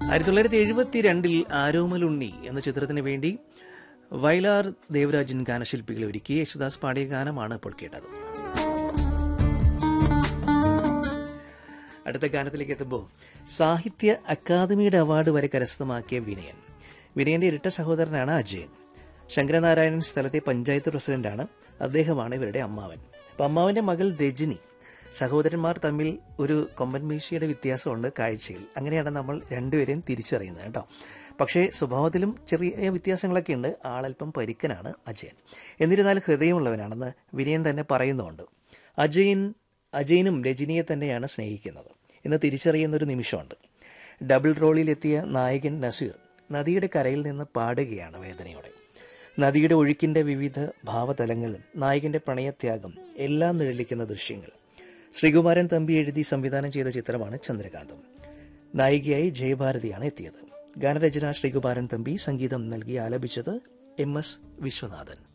ആയിരത്തി തൊള്ളായിരത്തി എഴുപത്തി രണ്ടിൽ ആരോമലുണ്ണി എന്ന ചിത്രത്തിന് വേണ്ടി വയലാർ ദേവരാജൻ ഗാനശില്പികളെ ഒരുക്കി യേശുദാസ് പാടിയ ഗാനമാണ് ഇപ്പോൾ കേട്ടത് അടുത്ത ഗാനത്തിലേക്ക് എത്തുമ്പോൾ സാഹിത്യ അക്കാദമിയുടെ അവാർഡ് വരെ കരസ്ഥമാക്കിയ വിനയൻ വിനയന്റെ ഇരട്ട സഹോദരനാണ് അജയൻ ശങ്കരനാരായണൻ സ്ഥലത്തെ പഞ്ചായത്ത് പ്രസിഡന്റാണ് അദ്ദേഹമാണ് ഇവരുടെ അമ്മാവൻ അപ്പം അമ്മാവന്റെ മകൾ രജനി സഹോദരന്മാർ തമ്മിൽ ഒരു കൊമ്പൻ മീശയുടെ വ്യത്യാസമുണ്ട് കാഴ്ചയിൽ അങ്ങനെയാണ് നമ്മൾ രണ്ടുപേരെയും തിരിച്ചറിയുന്നത് കേട്ടോ പക്ഷേ സ്വഭാവത്തിലും ചെറിയ വ്യത്യാസങ്ങളൊക്കെ ഉണ്ട് ആളല്പം പരിക്കനാണ് അജയൻ എന്നിരുന്നാലും ഹൃദയമുള്ളവനാണെന്ന് വിനയൻ തന്നെ പറയുന്നുണ്ട് അജയൻ അജയനും രജനിയെ തന്നെയാണ് സ്നേഹിക്കുന്നത് എന്ന് തിരിച്ചറിയുന്ന ഒരു നിമിഷമുണ്ട് ഡബിൾ റോളിലെത്തിയ നായകൻ നസീർ നദിയുടെ കരയിൽ നിന്ന് പാടുകയാണ് വേദനയോടെ നദിയുടെ ഒഴുക്കിന്റെ വിവിധ ഭാവതലങ്ങളും നായകന്റെ പ്രണയത്യാഗം എല്ലാം നിഴലിക്കുന്ന ദൃശ്യങ്ങൾ ശ്രീകുമാരൻ തമ്പി എഴുതി സംവിധാനം ചെയ്ത ചിത്രമാണ് ചന്ദ്രകാന്തം നായികയായി ജയഭാരതിയാണ് എത്തിയത് ഗാനരചന ശ്രീകുമാരൻ തമ്പി സംഗീതം നൽകി ആലപിച്ചത് എം എസ് വിശ്വനാഥൻ